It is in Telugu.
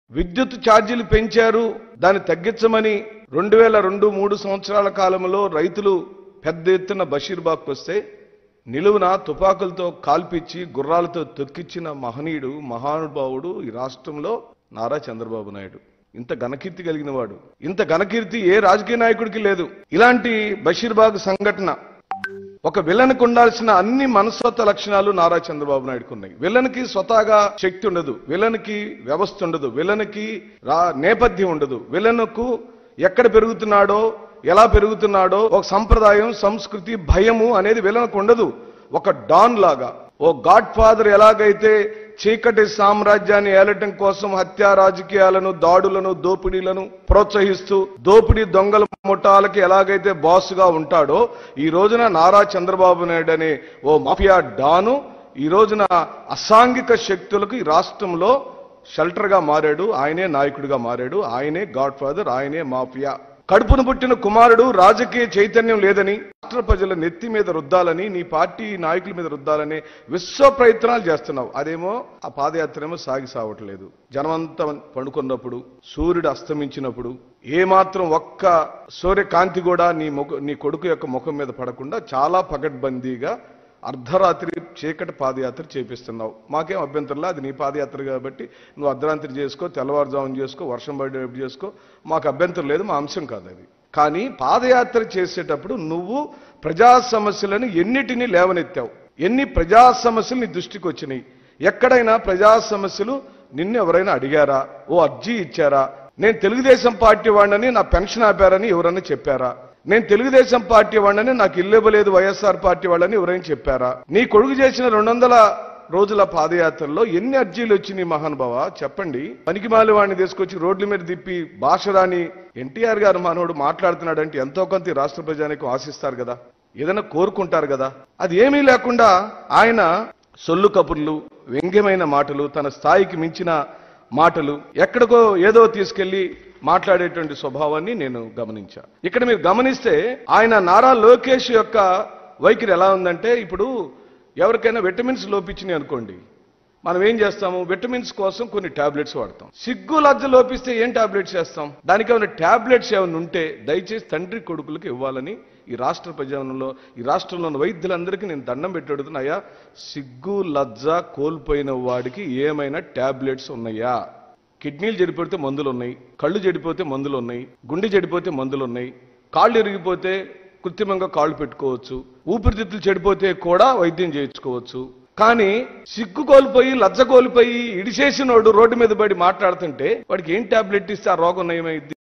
విద్యుత్ ఛార్జీలు పెంచారు దాన్ని తగ్గించమని రెండు వేల రెండు మూడు సంవత్సరాల కాలంలో రైతులు పెద్ద ఎత్తున బషీర్బాగ్కి వస్తే నిలువున తుపాకులతో కాల్పిచ్చి గుర్రాలతో తొక్కిచ్చిన మహనీయుడు మహానుభావుడు ఈ రాష్ట్రంలో నారా చంద్రబాబు నాయుడు ఇంత ఘనకీర్తి కలిగిన వాడు ఇంత ఘనకీర్తి ఏ రాజకీయ నాయకుడికి లేదు ఇలాంటి బషీర్బాగ్ సంఘటన ఒక విలన్కి ఉండాల్సిన అన్ని మనస్తత్వ లక్షణాలు నారా చంద్రబాబు నాయుడుకు ఉన్నాయి విలన్కి స్వతహాగా శక్తి ఉండదు విలన్కి వ్యవస్థ ఉండదు విలన్కి రా నేపథ్యం ఉండదు విలన్కు ఎక్కడ పెరుగుతున్నాడో ఎలా పెరుగుతున్నాడో ఒక సంప్రదాయం సంస్కృతి భయము అనేది విలన్కు ఉండదు ఒక డాన్ లాగా ఓ గాడ్ ఫాదర్ ఎలాగైతే చీకటి సామ్రాజ్యాన్ని ఏలటం కోసం హత్యా రాజకీయాలను దాడులను దోపిడీలను ప్రోత్సహిస్తూ దోపిడీ దొంగల ముఠాలకి ఎలాగైతే బాసుగా ఉంటాడో ఈ రోజున నారా చంద్రబాబు నాయుడు అనే ఓ మాఫియా డాను ఈ రోజున అసాంఘిక శక్తులకు ఈ రాష్ట్రంలో షెల్టర్ గా మారాడు ఆయనే నాయకుడిగా మారాడు ఆయనే గాడ్ ఫాదర్ ఆయనే మాఫియా కడుపును పుట్టిన కుమారుడు రాజకీయ చైతన్యం లేదని రాష్ట్ర ప్రజల నెత్తి మీద రుద్దాలని నీ పార్టీ నాయకుల మీద రుద్దాలని విశ్వ ప్రయత్నాలు చేస్తున్నావు అదేమో ఆ పాదయాత్ర ఏమో సాగి సావట్లేదు జనమంతా పండుకున్నప్పుడు సూర్యుడు అస్తమించినప్పుడు ఏ మాత్రం ఒక్క సూర్యకాంతి కూడా నీ ముఖ నీ కొడుకు యొక్క ముఖం మీద పడకుండా చాలా పగడ్బందీగా అర్ధరాత్రి చీకటి పాదయాత్ర చేపిస్తున్నావు మాకేం అభ్యంతరంలా అది నీ పాదయాత్ర కాబట్టి నువ్వు అర్ధరాత్రి చేసుకో తెల్లవారుజామున చేసుకో వర్షం పడేటప్పుడు చేసుకో మాకు అభ్యంతరం లేదు మా అంశం కాదు అది కానీ పాదయాత్ర చేసేటప్పుడు నువ్వు ప్రజా సమస్యలను ఎన్నిటినీ లేవనెత్తావు ఎన్ని ప్రజా సమస్యలు నీ దృష్టికి వచ్చినాయి ఎక్కడైనా ప్రజా సమస్యలు నిన్ను ఎవరైనా అడిగారా ఓ అర్జీ ఇచ్చారా నేను తెలుగుదేశం పార్టీ వాడినని నా పెన్షన్ ఆపారని ఎవరన్నా చెప్పారా నేను తెలుగుదేశం పార్టీ వాడినని నాకు ఇల్లు ఇవ్వలేదు వైఎస్ఆర్ పార్టీ వాళ్ళని ఎవరైనా చెప్పారా నీ కొడుకు చేసిన రెండు వందల రోజుల పాదయాత్రలో ఎన్ని అర్జీలు వచ్చినాయి మహానుభావ చెప్పండి పనికిమాలి వాడిని తీసుకొచ్చి రోడ్ల మీద తిప్పి భాష రాని ఎన్టీఆర్ గారు మనోడు మాట్లాడుతున్నాడంటే ఎంతో కొంత ఈ రాష్ట్ర ప్రజానికి ఆశిస్తారు కదా ఏదైనా కోరుకుంటారు కదా అది ఏమీ లేకుండా ఆయన సొల్లు కబుర్లు వ్యంగ్యమైన మాటలు తన స్థాయికి మించిన మాటలు ఎక్కడికో ఏదో తీసుకెళ్లి మాట్లాడేటువంటి స్వభావాన్ని నేను గమనించా ఇక్కడ మీరు గమనిస్తే ఆయన నారా లోకేష్ యొక్క వైఖరి ఎలా ఉందంటే ఇప్పుడు ఎవరికైనా విటమిన్స్ లోపించినాయి అనుకోండి మనం ఏం చేస్తాము విటమిన్స్ కోసం కొన్ని టాబ్లెట్స్ వాడతాం సిగ్గు లజ్జ లోపిస్తే ఏం టాబ్లెట్స్ చేస్తాం దానికి ఏమైనా టాబ్లెట్స్ ఏమైనా ఉంటే దయచేసి తండ్రి కొడుకులకు ఇవ్వాలని ఈ రాష్ట్ర ప్రజలలో ఈ రాష్ట్రంలో ఉన్న వైద్యులందరికీ నేను దండం పెట్టి అడుగుతున్నా అయ్యా సిగ్గు లజ్జ కోల్పోయిన వాడికి ఏమైనా టాబ్లెట్స్ ఉన్నాయా కిడ్నీలు చెడిపోతే మందులు ఉన్నాయి కళ్ళు చెడిపోతే మందులు ఉన్నాయి గుండె చెడిపోతే మందులు ఉన్నాయి కాళ్ళు ఇరిగిపోతే కృత్రిమంగా కాళ్ళు పెట్టుకోవచ్చు ఊపిరితిత్తులు చెడిపోతే కూడా వైద్యం చేయించుకోవచ్చు కానీ సిగ్గు కోల్పోయి లజ్జ కోల్పోయి ఇడిచేసినోడు రోడ్డు మీద పడి మాట్లాడుతుంటే వాడికి ఏం టాబ్లెట్ ఇస్తే ఆ రోగం నయమైద్ది